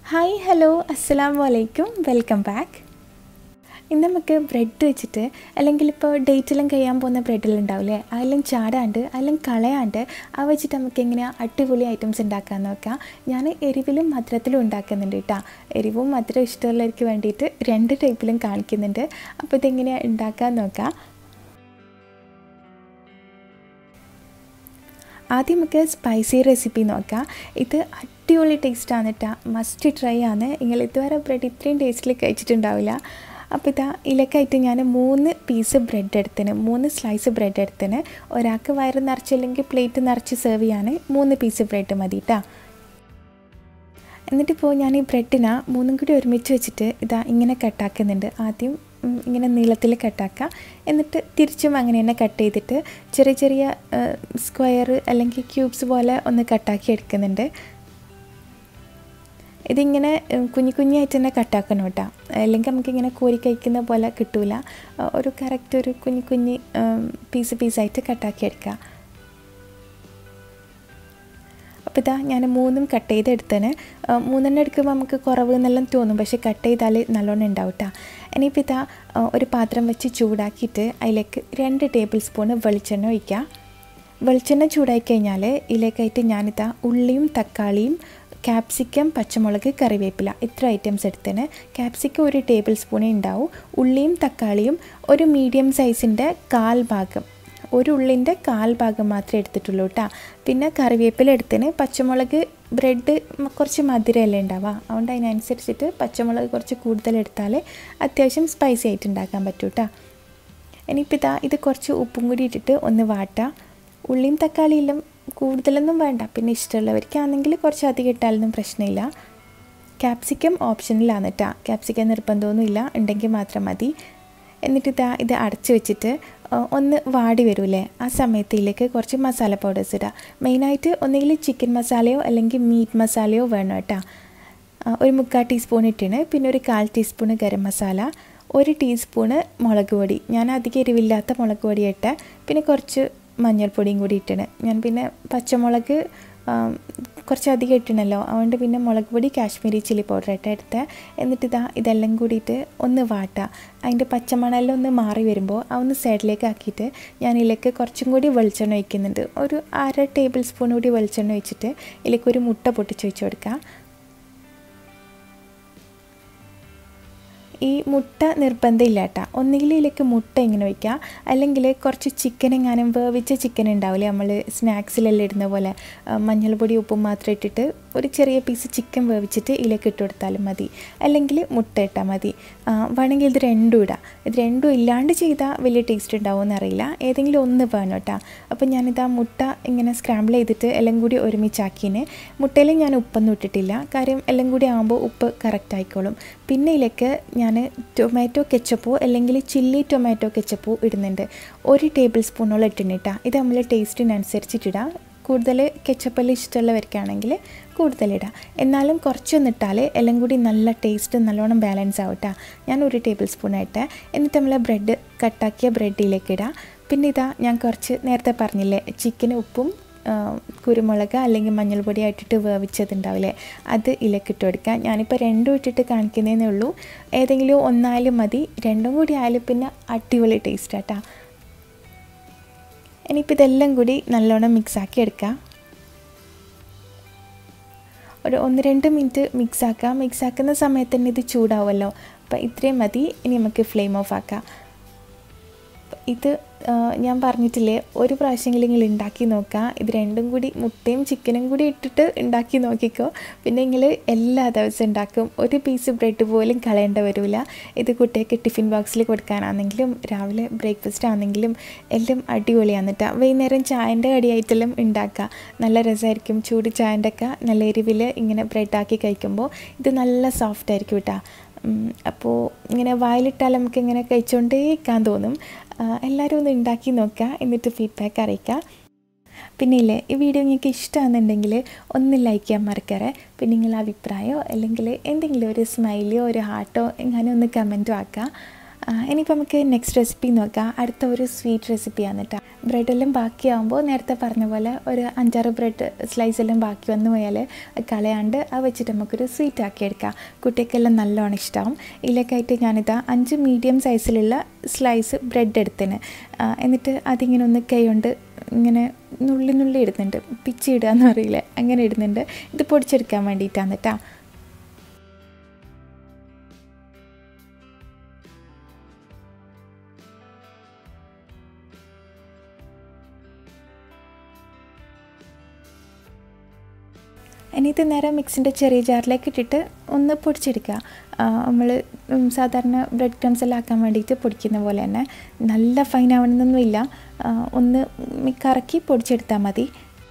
hi hello അസ്സലാം വലൈക്കും welcome back ഇന്ന് നമുക്ക് ബ്രെഡ് വെച്ചിട്ട് അല്ലെങ്കിൽ ഇപ്പോൾ ഡേറ്റെല്ലാം കഴിയാൻ പോകുന്ന ബ്രെഡെല്ലാം ഉണ്ടാവില്ലേ അതെല്ലാം ചാടാണ്ട് അതെല്ലാം കളയാണ്ട് അത് വെച്ചിട്ട് നമുക്ക് എങ്ങനെയാണ് അടിപൊളി ഐറ്റംസ് ഉണ്ടാക്കാൻ നോക്കാം ഞാൻ എരിവിലും മധുരത്തിലും ഉണ്ടാക്കുന്നുണ്ട് കേട്ടോ എരിവും മധുരം ഇഷ്ടമുള്ളവർക്ക് വേണ്ടിയിട്ട് രണ്ട് ടൈപ്പിലും കാണിക്കുന്നുണ്ട് അപ്പോൾ ഇതെങ്ങനെയാണ് ഉണ്ടാക്കാൻ നോക്കാം ആദ്യം നമുക്ക് സ്പൈസി റെസിപ്പി നോക്കാം ഇത് അടിപൊളി ടേസ്റ്റാണ് കേട്ടോ മസ്റ്റ് ട്രൈ ആണ് നിങ്ങൾ ഇതുവരെ ബ്രെഡ് ഇത്രയും ടേസ്റ്റിൽ കഴിച്ചിട്ടുണ്ടാവില്ല അപ്പോൾ ഇതാ ഇലക്കായിട്ട് ഞാൻ മൂന്ന് പീസ് ബ്രെഡ് എടുത്തിന് മൂന്ന് സ്ലൈസ് ബ്രെഡ് എടുത്തിന് ഒരാൾക്ക് വയറ് നിറച്ചില്ലെങ്കിൽ പ്ലേറ്റ് നിറച്ച് സെർവ് ചെയ്യാൻ മൂന്ന് പീസ് ബ്രെഡ് മതി കേട്ടോ എന്നിട്ടിപ്പോൾ ഞാൻ ഈ ബ്രെഡിനെ മൂന്നും കൂടി ഒരുമിച്ച് വെച്ചിട്ട് ഇതാ ഇങ്ങനെ കട്ടാക്കുന്നുണ്ട് ആദ്യം ഇങ്ങനെ നീളത്തിൽ കട്ടാക്കുക എന്നിട്ട് തിരിച്ചും അങ്ങനെ തന്നെ കട്ട് ചെയ്തിട്ട് ചെറിയ ചെറിയ സ്ക്വയർ അല്ലെങ്കിൽ ക്യൂബ്സ് പോലെ ഒന്ന് കട്ടാക്കി എടുക്കുന്നുണ്ട് ഇതിങ്ങനെ കുഞ്ഞു കുഞ്ഞായിട്ട് തന്നെ കട്ടാക്കണം കേട്ടോ അല്ലെങ്കിൽ നമുക്കിങ്ങനെ കോരി കഴിക്കുന്ന പോലെ കിട്ടൂല ഒരു കറക്റ്റ് ഒരു കുഞ്ഞു കുഞ്ഞ് പീസ് പീസായിട്ട് കട്ടാക്കി എടുക്കുക അപ്പോൾ ഇതാ ഞാൻ മൂന്നും കട്ട് ചെയ്ത് എടുത്തതിന് മൂന്നെണ്ണം എടുക്കുമ്പോൾ നമുക്ക് കുറവ് എന്നെല്ലാം തോന്നും പക്ഷേ കട്ട് ചെയ്താൽ നല്ലോണം ഉണ്ടാവും കേട്ടോ ഇനിയിപ്പോൾ ഇതാ ഒരു പാത്രം വെച്ച് ചൂടാക്കിയിട്ട് അതിലേക്ക് രണ്ട് ടേബിൾ സ്പൂൺ വെളിച്ചെണ്ണ ഒഴിക്കുക വെളിച്ചെണ്ണ ചൂടായി കഴിഞ്ഞാൽ ഇതിലേക്കായിട്ട് ഞാനിതാ ഉള്ളിയും തക്കാളിയും ക്യാപ്സിക്കം പച്ചമുളക് കറിവേപ്പില ഇത്ര ഐറ്റംസ് എടുത്തതിന് ക്യാപ്സിക്കം ഒരു ടേബിൾ സ്പൂണേ ഉണ്ടാവും ഉള്ളിയും തക്കാളിയും ഒരു മീഡിയം സൈസിൻ്റെ കാൽ ഭാഗം ഒരു ഉള്ളിൻ്റെ കാൽ ഭാഗം മാത്രമേ എടുത്തിട്ടുള്ളൂ കേട്ടോ പിന്നെ കറിവേപ്പില എടുത്തിന് പച്ചമുളക് ബ്രെഡ് കുറച്ച് മധുരമല്ലേ ഉണ്ടാവുക അതുകൊണ്ട് അതിനനുസരിച്ചിട്ട് പച്ചമുളക് കുറച്ച് കൂടുതൽ എടുത്താൽ അത്യാവശ്യം സ്പൈസി ആയിട്ട് ഉണ്ടാക്കാൻ പറ്റും കേട്ടോ ഇനിയിപ്പോൾ ഇതാ ഇത് കുറച്ച് ഉപ്പും കൂടി ഇട്ടിട്ട് ഒന്ന് വാട്ടാം ഉള്ളിയും തക്കാളിയെല്ലാം കൂടുതലൊന്നും വേണ്ട പിന്നെ ഇഷ്ടമുള്ളവർക്കാണെങ്കിൽ കുറച്ച് അധികം ഇട്ടാലൊന്നും പ്രശ്നമില്ല ക്യാപ്സിക്കം ഓപ്ഷനിലാണ് കേട്ടോ ക്യാപ്സിക്കം നിർബന്ധമൊന്നുമില്ല ഉണ്ടെങ്കിൽ മാത്രം മതി എന്നിട്ട് ഇതാ ഇത് അടച്ച് വെച്ചിട്ട് ഒന്ന് വാടി വരൂലേ ആ സമയത്തിലേക്ക് കുറച്ച് മസാല പൗഡേഴ്സ് ഇടുക മെയിനായിട്ട് ഒന്നുകിൽ ചിക്കൻ മസാലയോ അല്ലെങ്കിൽ മീറ്റ് മസാലയോ വേണം കേട്ടോ ഒരു മുക്കാൽ ടീസ്പൂൺ ഇട്ടിന് പിന്നെ ഒരു കാൽ ടീസ്പൂൺ ഗരം മസാല ഒരു ടീസ്പൂണ് മുളക് പൊടി ഞാൻ അധികം എരിവില്ലാത്ത മുളക് പൊടി ഇട്ട് പിന്നെ കുറച്ച് മഞ്ഞൾപ്പൊടിയും കൂടി ഇട്ടിന് ഞാൻ പിന്നെ പച്ചമുളക് കുറച്ചധികം ഇട്ടണല്ലോ അതുകൊണ്ട് പിന്നെ മുളക് പൊടി കാശ്മീരി ചില്ലി പൗഡർ ഇട്ട് എടുത്ത് എന്നിട്ട് ഇതാ ഇതെല്ലാം കൂടിയിട്ട് ഒന്ന് വാട്ടുക അതിൻ്റെ പച്ചമണെല്ലാം ഒന്ന് മാറി വരുമ്പോൾ ആ ഒന്ന് സൈഡിലേക്ക് ആക്കിയിട്ട് ഞാൻ ഇതിലേക്ക് കുറച്ചും കൂടി വെളിച്ചെണ്ണ ഒഴിക്കുന്നുണ്ട് ഒരു അര ടേബിൾ സ്പൂൺ കൂടി വെളിച്ചെണ്ണ ഒഴിച്ചിട്ട് ഇതിലേക്ക് ഒരു മുട്ട പൊട്ടിച്ച് വെച്ച് കൊടുക്കുക ഈ മുട്ട നിർബന്ധമില്ല കേട്ടോ ഒന്നുകിൽ ഇതിലേക്ക് മുട്ട ഇങ്ങനെ വയ്ക്കുക അല്ലെങ്കിൽ കുറച്ച് ചിക്കൻ എങ്ങാനും വേവിച്ച ചിക്കൻ ഉണ്ടാവില്ലേ നമ്മൾ സ്നാക്സിലെല്ലാം ഇടുന്ന പോലെ മഞ്ഞൾപ്പൊടി ഉപ്പും മാത്രം ഇട്ടിട്ട് ഒരു ചെറിയ പീസ് ചിക്കൻ വേവിച്ചിട്ട് ഇതിലേക്ക് ഇട്ട് കൊടുത്താലും മതി അല്ലെങ്കിൽ മുട്ട ഇട്ടാൽ മതി വേണമെങ്കിൽ ഇത് രണ്ടും ഇടാം ഇത് രണ്ടും ഇല്ലാണ്ട് ചെയ്താൽ വലിയ ടേസ്റ്റ് ഉണ്ടാവുമെന്ന് അറിയില്ല ഏതെങ്കിലും ഒന്ന് വേണം കേട്ടോ അപ്പോൾ ഞാനിത് ആ മുട്ട ഇങ്ങനെ സ്ക്രാമ്പിൾ ചെയ്തിട്ട് എല്ലാം കൂടി ഒരുമിച്ചാക്കിന് മുട്ടയിൽ ഞാൻ ഉപ്പൊന്നും ഇട്ടിട്ടില്ല കാര്യം എല്ലാം കൂടി ആകുമ്പോൾ ഉപ്പ് കറക്റ്റ് ആയിക്കോളും പിന്നെ ഇതിലേക്ക് ഞാൻ ടൊമാറ്റോ കെച്ചപ്പോ അല്ലെങ്കിൽ ചില്ലി ടൊമാറ്റോ കെച്ചപ്പോ ഇടുന്നുണ്ട് ഒരു ടേബിൾ സ്പൂണോളം ഇട്ടിട്ടാ ഇത് നമ്മൾ ടേസ്റ്റിനനുസരിച്ചിട്ടിടാം കൂടുതൽ കെച്ചപ്പെല്ലാം ഇഷ്ടമുള്ളവർക്കാണെങ്കിൽ കൂടുതലിടാം എന്നാലും കുറച്ചൊന്നിട്ടാൽ എല്ലാം കൂടി നല്ല ടേസ്റ്റ് നല്ലോണം ബാലൻസ് ആവട്ടെ ഞാൻ ഒരു ടേബിൾ സ്പൂൺ ഇട്ട് എന്നിട്ട് നമ്മൾ ബ്രെഡ് കട്ടാക്കിയ ബ്രെഡിലേക്ക് ഇടാം പിന്നെ ഇതാ ഞാൻ കുറച്ച് നേരത്തെ പറഞ്ഞില്ലേ ചിക്കന് ഉപ്പും കുരുമുളക് അല്ലെങ്കിൽ മഞ്ഞൾപ്പൊടി ഇട്ടിട്ട് വേവിച്ചതുണ്ടാവില്ലേ അത് ഇലക്കിട്ട് കൊടുക്കുക ഞാനിപ്പോൾ രണ്ടും ഇട്ടിട്ട് കാണിക്കുന്നതേ ഉള്ളൂ ഏതെങ്കിലും ഒന്നായാലും മതി രണ്ടും കൂടി ആയാലും പിന്നെ അടിപൊളി ടേസ്റ്റ് ആട്ടാ ഇനിയിപ്പോൾ ഇതെല്ലാം കൂടി നല്ലോണം മിക്സാക്കി എടുക്കുക ഒരു ഒന്ന് രണ്ട് മിനിറ്റ് മിക്സ് ആക്കുക മിക്സ് ആക്കുന്ന സമയത്ത് തന്നെ ഇത് ചൂടാവുമല്ലോ അപ്പോൾ ഇത്രയും മതി ഇനി നമുക്ക് ഫ്ലെയിം ഓഫ് ആക്കാം ഇത് ഞാൻ പറഞ്ഞിട്ടില്ലേ ഒരു പ്രാവശ്യമെങ്കിലും നിങ്ങൾ ഉണ്ടാക്കി നോക്കുക ഇത് രണ്ടും കൂടി മുട്ടയും ചിക്കനും കൂടി ഇട്ടിട്ട് ഉണ്ടാക്കി നോക്കിക്കോ പിന്നെ നിങ്ങൾ എല്ലാ ദിവസവും ഉണ്ടാക്കും ഒരു പീസ് ബ്രെഡ് പോലും കളയേണ്ട വരില്ല ഇത് കുട്ടികൾക്ക് ടിഫിൻ ബോക്സിൽ കൊടുക്കാനാണെങ്കിലും രാവിലെ ബ്രേക്ക്ഫാസ്റ്റ് ആണെങ്കിലും എല്ലാം അടിപൊളിയാണ് കേട്ടോ വൈകുന്നേരം ചായൻ്റെ കടിയായിട്ടെല്ലാം ഉണ്ടാക്കുക നല്ല രസമായിരിക്കും ചൂട് ചായൻ്റെ ഒക്കെ നല്ല എരിവിൽ ഇങ്ങനെ ബ്രെഡാക്കി കഴിക്കുമ്പോൾ ഇത് നല്ല സോഫ്റ്റ് ആയിരിക്കും കേട്ടോ അപ്പോൾ ഇങ്ങനെ വായിലിട്ടാൽ നമുക്ക് ഇങ്ങനെ കഴിച്ചുകൊണ്ടേ ഇരിക്കാൻ തോന്നും എല്ലാവരും ഒന്ന് ഉണ്ടാക്കി നോക്കുക എന്നിട്ട് ഫീഡ്ബാക്ക് അറിയിക്കുക പിന്നെ ഇല്ലേ ഈ വീഡിയോ നിങ്ങൾക്ക് ഇഷ്ടമാണെന്നുണ്ടെങ്കിൽ ഒന്ന് ലൈക്ക് ചെയ്യാൻ മറക്കറേ പിന്നെ നിങ്ങളുടെ അഭിപ്രായമോ അല്ലെങ്കിൽ എന്തെങ്കിലും ഒരു സ്മൈലിയോ ഒരു ഹാർട്ടോ എങ്ങനെ ഒന്ന് കമൻറ്റും ആക്കുക ഇനിയിപ്പോൾ നമുക്ക് നെക്സ്റ്റ് റെസിപ്പി നോക്കാം അടുത്ത ഒരു സ്വീറ്റ് റെസിപ്പിയാണ് കേട്ടോ ബ്രെഡെല്ലാം ബാക്കിയാകുമ്പോൾ നേരത്തെ പറഞ്ഞ പോലെ ഒരു അഞ്ചാറ് ബ്രെഡ് സ്ലൈസ് എല്ലാം ബാക്കി വന്നു പോയാൽ കളയാണ്ട് അത് വെച്ചിട്ട് നമുക്കൊരു സ്വീറ്റ് ആക്കി എടുക്കാം കുട്ടികൾക്കെല്ലാം നല്ലോണം ഇഷ്ടമാവും ഇതിലേക്കായിട്ട് ഞാനിതാ അഞ്ച് മീഡിയം സൈസിലുള്ള സ്ലൈസ് ബ്രെഡ് എടുത്തിന് എന്നിട്ട് അതിങ്ങനെ ഒന്ന് കൈ കൊണ്ട് ഇങ്ങനെ നുള്ളി നുള്ളി ഇടുന്നുണ്ട് പിച്ചി ഇടുക എന്ന് അറിയില്ല അങ്ങനെ ഇടുന്നുണ്ട് ഇത് പൊടിച്ചെടുക്കാൻ വേണ്ടിയിട്ടാണ് കേട്ടോ ഇനി ഇത് നേരെ മിക്സിൻ്റെ ചെറിയ ജാറിലേക്ക് ഇട്ടിട്ട് ഒന്ന് പൊടിച്ചെടുക്കുക നമ്മൾ സാധാരണ ബ്രെഡ് ക്രംസ് എല്ലാം ആക്കാൻ വേണ്ടിയിട്ട് പൊടിക്കുന്ന പോലെ തന്നെ നല്ല ഫൈൻ ആവണമെന്നൊന്നുമില്ല ഒന്ന് കറക്കി പൊടിച്ചെടുത്താൽ മതി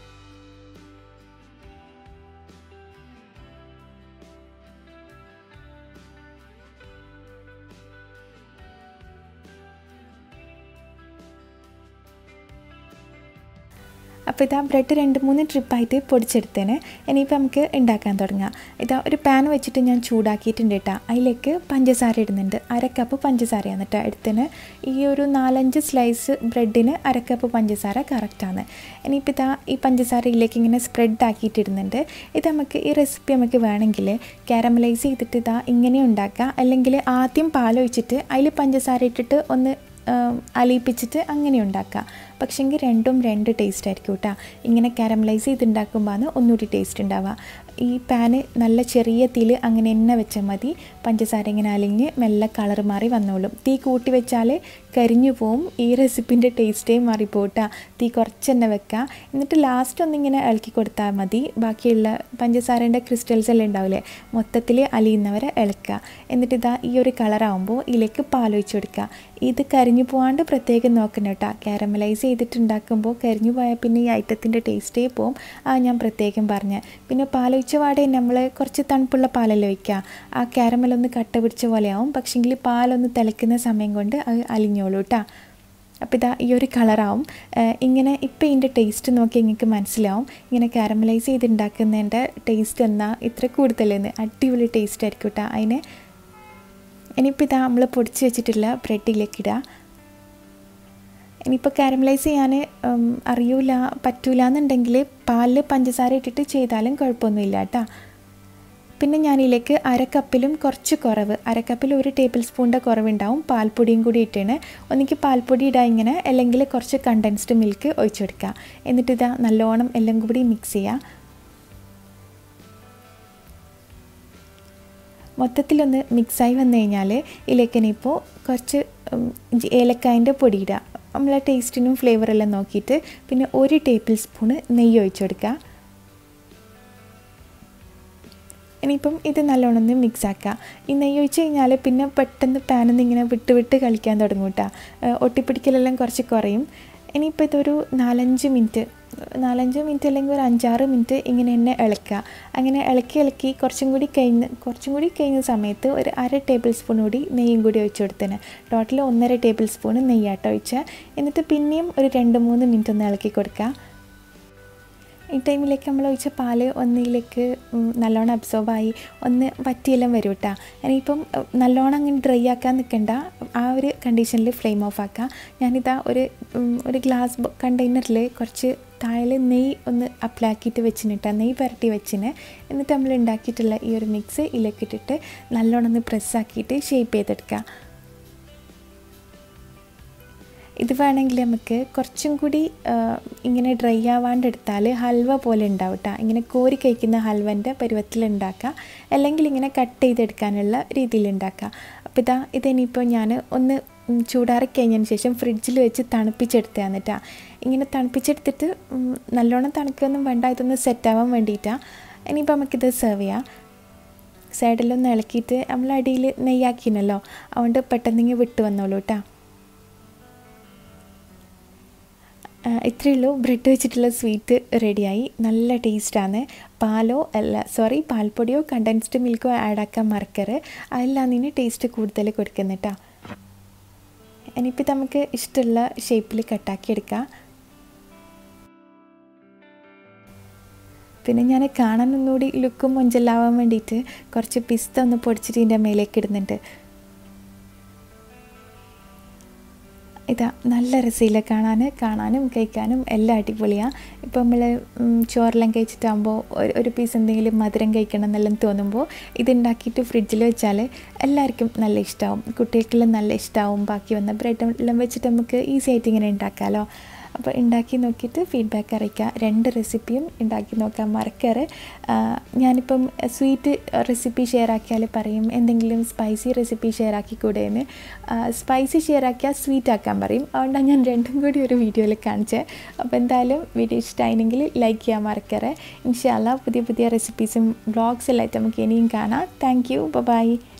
അപ്പോൾ ഇതാ ബ്രെഡ് രണ്ട് മൂന്ന് ട്രിപ്പായിട്ട് പൊടിച്ചെടുത്തേന് ഇനിയിപ്പോൾ നമുക്ക് ഉണ്ടാക്കാൻ തുടങ്ങാം ഇതാ ഒരു പാൻ വെച്ചിട്ട് ഞാൻ ചൂടാക്കിയിട്ടുണ്ട് കേട്ടോ അതിലേക്ക് പഞ്ചസാര ഇടുന്നുണ്ട് അര കപ്പ് പഞ്ചസാരയാണ് കേട്ടോ എടുത്തിന് ഈ ഒരു നാലഞ്ച് സ്ലൈസ് ബ്രെഡിന് അര കപ്പ് പഞ്ചസാര കറക്റ്റാണ് ഇനിയിപ്പോൾ ഇതാ ഈ പഞ്ചസാരയിലേക്ക് ഇങ്ങനെ സ്പ്രെഡ് ആക്കിയിട്ട് ഇടുന്നുണ്ട് ഇത് നമുക്ക് ഈ റെസിപ്പി നമുക്ക് വേണമെങ്കിൽ കാരമലൈസ് ചെയ്തിട്ട് ഇതാ ഇങ്ങനെ ഉണ്ടാക്കാം അല്ലെങ്കിൽ ആദ്യം പാലൊഴിച്ചിട്ട് അതിൽ പഞ്ചസാര ഇട്ടിട്ട് ഒന്ന് അലിയിപ്പിച്ചിട്ട് അങ്ങനെ ഉണ്ടാക്കുക പക്ഷെങ്കിൽ രണ്ടും രണ്ട് ടേസ്റ്റ് ആയിരിക്കും കേട്ടോ ഇങ്ങനെ കാരമലൈസ് ചെയ്തുണ്ടാക്കുമ്പോഴാണ് ഒന്നുകൂടി ടേസ്റ്റ് ഉണ്ടാവുക ഈ പാന് നല്ല ചെറിയ തീയിൽ അങ്ങനെ എണ്ണ വെച്ചാൽ മതി പഞ്ചസാര ഇങ്ങനെ അലിഞ്ഞ് മെല്ലെ കളർ മാറി വന്നോളും തീ കൂട്ടി വെച്ചാൽ കരിഞ്ഞു പോവും ഈ റെസിപ്പിൻ്റെ ടേസ്റ്റേ മാറിപ്പോട്ടാ തീ കുറച്ച് തന്നെ വെക്കുക എന്നിട്ട് ലാസ്റ്റ് ഒന്നിങ്ങനെ ഇളക്കി കൊടുത്താൽ മതി ബാക്കിയുള്ള പഞ്ചസാരേൻ്റെ ക്രിസ്റ്റൽസ് എല്ലാം ഉണ്ടാവില്ലേ മൊത്തത്തിൽ അലിയുന്നവരെ ഇളക്കുക എന്നിട്ട് ഇതാ ഈ ഒരു കളറാകുമ്പോൾ ഇതിലേക്ക് പാലൊഴിച്ച് കൊടുക്കുക ഇത് കരിഞ്ഞു പോകാണ്ട് പ്രത്യേകം നോക്കണം കേട്ടോ കാരമലൈസ് ചെയ്തിട്ടുണ്ടാക്കുമ്പോൾ കരിഞ്ഞു പോയാൽ പിന്നെ ഈ ഐറ്റത്തിൻ്റെ ടേസ്റ്റേ പോവും ആ ഞാൻ പ്രത്യേകം പറഞ്ഞ് പിന്നെ പാലൊഴിച്ച പാടെ നമ്മൾ കുറച്ച് തണുപ്പുള്ള പാലല്ലേ ഒഴിക്കുക ആ കാരമലൊന്ന് കട്ട പിടിച്ച പോലെയാവും പക്ഷെങ്കിൽ പാലൊന്ന് തിളയ്ക്കുന്ന സമയം കൊണ്ട് അത് അലിഞ്ഞോളൂ കേട്ടോ അപ്പോൾ ഇതാ ഈ ഒരു കളറാവും ഇങ്ങനെ ഇപ്പോൾ ഇതിൻ്റെ ടേസ്റ്റ് നോക്കി നിങ്ങൾക്ക് മനസ്സിലാവും ഇങ്ങനെ കാരമലൈസ് ചെയ്തുണ്ടാക്കുന്നതിൻ്റെ ടേസ്റ്റ് എന്നാൽ ഇത്ര കൂടുതലെന്ന് അടിപൊളി ടേസ്റ്റ് ആയിരിക്കും കേട്ടോ അതിന് ഇനിയിപ്പോൾ ഇതാ നമ്മൾ പൊടിച്ച് വെച്ചിട്ടുള്ള ബ്രെഡിലേക്ക് ഇടുക ഇനിയിപ്പോൾ കാരമലൈസ് ചെയ്യാൻ അറിയൂല പറ്റൂല എന്നുണ്ടെങ്കിൽ പാലിൽ പഞ്ചസാര ഇട്ടിട്ട് ചെയ്താലും കുഴപ്പമൊന്നുമില്ല കേട്ടോ പിന്നെ ഞാനിതിലേക്ക് അരക്കപ്പിലും കുറച്ച് കുറവ് അരക്കപ്പിൽ ഒരു ടേബിൾ സ്പൂണിൻ്റെ കുറവുണ്ടാവും പാൽപ്പൊടിയും കൂടി ഇട്ടാണ് ഒന്നിക്ക് പാൽപ്പൊടി ഇടുക ഇങ്ങനെ അല്ലെങ്കിൽ കുറച്ച് കണ്ടൻസ്ഡ് മിൽക്ക് ഒഴിച്ചെടുക്കുക എന്നിട്ട് ഇതാ നല്ലോണം എല്ലാം കൂടി മിക്സ് ചെയ്യുക മൊത്തത്തിലൊന്ന് മിക്സായി വന്നു കഴിഞ്ഞാൽ ഇതിലേക്ക് ഇനിയിപ്പോൾ കുറച്ച് ഏലക്കായൻ്റെ പൊടി ഇടുക നമ്മളെ ടേസ്റ്റിനും ഫ്ലേവറെല്ലാം നോക്കിയിട്ട് പിന്നെ ഒരു ടേബിൾ സ്പൂണ് നെയ്യ് ഒഴിച്ചു കൊടുക്കുക ഇനിയിപ്പം ഇത് നല്ലോണം ഒന്ന് മിക്സ് ആക്കുക ഈ നെയ്യ് ഒഴിച്ച് കഴിഞ്ഞാൽ പിന്നെ പെട്ടെന്ന് പാനിൽ നിന്ന് ഇങ്ങനെ വിട്ട് വിട്ട് കളിക്കാൻ തുടങ്ങും കേട്ടോ ഒട്ടിപ്പിടിക്കലെല്ലാം കുറച്ച് കുറയും ഇനിയിപ്പോൾ ഇതൊരു നാലഞ്ച് മിനിറ്റ് നാലഞ്ച് മിനിറ്റ് അല്ലെങ്കിൽ ഒരു അഞ്ചാറ് മിനിറ്റ് ഇങ്ങനെ തന്നെ ഇളക്കുക അങ്ങനെ ഇളക്കി ഇളക്കി കുറച്ചും കൂടി കഴിഞ്ഞ് കുറച്ചും കൂടി കഴിഞ്ഞ സമയത്ത് ഒരു അര ടേബിൾ സ്പൂൺ കൂടി നെയ്യും കൂടി ഒഴിച്ചു കൊടുത്തേന് ടോട്ടൽ ഒന്നര ടേബിൾ സ്പൂൺ നെയ്യാട്ടോ ഒഴിച്ച് എന്നിട്ട് പിന്നെയും ഒരു രണ്ട് മൂന്ന് മിനിറ്റ് ഒന്ന് ഇളക്കി കൊടുക്കുക ഈ ടൈമിലേക്ക് നമ്മൾ ഒഴിച്ച പാല് ഒന്നിലേക്ക് നല്ലോണം അബ്സോർബായി ഒന്ന് വറ്റിയെല്ലാം വരും കേട്ടോ ഇനിയിപ്പം നല്ലോണം അങ്ങനെ ഡ്രൈ ആക്കാൻ നിൽക്കണ്ട ആ ഒരു കണ്ടീഷനിൽ ഫ്ലെയിം ഓഫ് ആക്കുക ഞാനിതാ ഒരു ഒരു ഗ്ലാസ് കണ്ടെയ്നറിൽ കുറച്ച് താഴെ നെയ്യ് ഒന്ന് അപ്ലാക്കിയിട്ട് വെച്ചിട്ട് നെയ്യ് പുരട്ടി വെച്ചിന് എന്നിട്ട് നമ്മൾ ഉണ്ടാക്കിയിട്ടുള്ള ഈ ഒരു മിക്സ് ഇതിലേക്ക് ഇട്ടിട്ട് നല്ലോണം ഒന്ന് പ്രസ്സാക്കിയിട്ട് ഷേപ്പ് ചെയ്തെടുക്കുക ഇത് വേണമെങ്കിൽ നമുക്ക് കുറച്ചും കൂടി ഇങ്ങനെ ഡ്രൈ ആവാണ്ട് എടുത്താൽ ഹൽവ പോലെ ഉണ്ടാവും കേട്ടോ ഇങ്ങനെ കോരി കഴിക്കുന്ന ഹൽവൻ്റെ പരുവത്തിൽ ഉണ്ടാക്കുക അല്ലെങ്കിൽ ഇങ്ങനെ കട്ട് ചെയ്തെടുക്കാനുള്ള രീതിയിൽ ഉണ്ടാക്കുക അപ്പോൾ ഇതാ ഇതെനിയിപ്പോൾ ഞാൻ ഒന്ന് ചൂടാറി കഴിഞ്ഞതിന് ശേഷം ഫ്രിഡ്ജിൽ വെച്ച് തണുപ്പിച്ചെടുത്തതാണ് കേട്ടോ ഇങ്ങനെ തണുപ്പിച്ചെടുത്തിട്ട് നല്ലോണം തണുക്കൊന്നും വേണ്ട ഇതൊന്ന് സെറ്റാവാൻ വേണ്ടിയിട്ടാണ് ഇനിയിപ്പോൾ നമുക്കിത് സെർവ് ചെയ്യാം സൈഡിലൊന്ന് ഇളക്കിയിട്ട് നമ്മൾ അടിയിൽ നെയ്യാക്കിനല്ലോ അതുകൊണ്ട് പെട്ടെന്നിങ്ങ് വിട്ട് വന്നോളൂ കേട്ടോ ഇത്രയേ ഉള്ളൂ ബ്രെഡ് വെച്ചിട്ടുള്ള സ്വീറ്റ് റെഡിയായി നല്ല ടേസ്റ്റാണ് പാലോ അല്ല സോറി പാൽപ്പൊടിയോ കണ്ടൻസ്ഡ് മിൽക്കോ ആഡ് ആക്കാൻ മറക്കരുത് അതിലാണ് ടേസ്റ്റ് കൂടുതൽ കൊടുക്കുന്നിട്ടാ ഇനിയിപ്പോൾ നമുക്ക് ഇഷ്ടമുള്ള ഷേപ്പിൽ കട്ടാക്കി എടുക്കാം പിന്നെ ഞാൻ കാണാൻ ഒന്നുകൂടി ലുക്കും മൊഞ്ചലാവാൻ വേണ്ടിയിട്ട് കുറച്ച് പിസ്ത ഒന്ന് പൊടിച്ചിട്ട് ഇതിൻ്റെ മേലേക്ക് ഇടുന്നുണ്ട് ഇതാ നല്ല രസമില്ല കാണാൻ കാണാനും കഴിക്കാനും എല്ലാം അടിപൊളിയാണ് ഇപ്പം നമ്മൾ ചോറെല്ലാം കഴിച്ചിട്ടാകുമ്പോൾ ഒരു ഒരു പീസ് എന്തെങ്കിലും മധുരം കഴിക്കണം എന്നെല്ലാം തോന്നുമ്പോൾ ഇതുണ്ടാക്കിയിട്ട് ഫ്രിഡ്ജിൽ വെച്ചാൽ എല്ലാവർക്കും നല്ല ഇഷ്ടമാവും കുട്ടികൾക്കെല്ലാം നല്ല ഇഷ്ടമാവും ബാക്കി വന്ന ബ്രെഡ് എല്ലാം വെച്ചിട്ട് നമുക്ക് ഈസി ആയിട്ട് ഇങ്ങനെ ഉണ്ടാക്കാമല്ലോ അപ്പോൾ ഉണ്ടാക്കി നോക്കിയിട്ട് ഫീഡ്ബാക്ക് അറിയിക്കുക രണ്ട് റെസിപ്പിയും ഉണ്ടാക്കി നോക്കാൻ മറക്കരുത് ഞാനിപ്പം സ്വീറ്റ് റെസിപ്പി ഷെയർ ആക്കിയാൽ പറയും എന്തെങ്കിലും സ്പൈസി റെസിപ്പി ഷെയർ ആക്കിക്കൂടെയെന്ന് സ്പൈസി ഷെയർ ആക്കിയാൽ സ്വീറ്റ് ആക്കാൻ പറയും അതുകൊണ്ടാണ് ഞാൻ രണ്ടും കൂടി ഒരു വീഡിയോയിൽ കാണിച്ചത് അപ്പോൾ എന്തായാലും വീഡിയോ ഇഷ്ടമായിരുന്നെങ്കിൽ ലൈക്ക് ചെയ്യാൻ മറക്കരുത് ഇൻഷാല്ല പുതിയ പുതിയ റെസിപ്പീസും വ്ളോഗ്സ് എല്ലാം ആയിട്ട് നമുക്ക് ഇനിയും കാണാം താങ്ക് യു ബൈ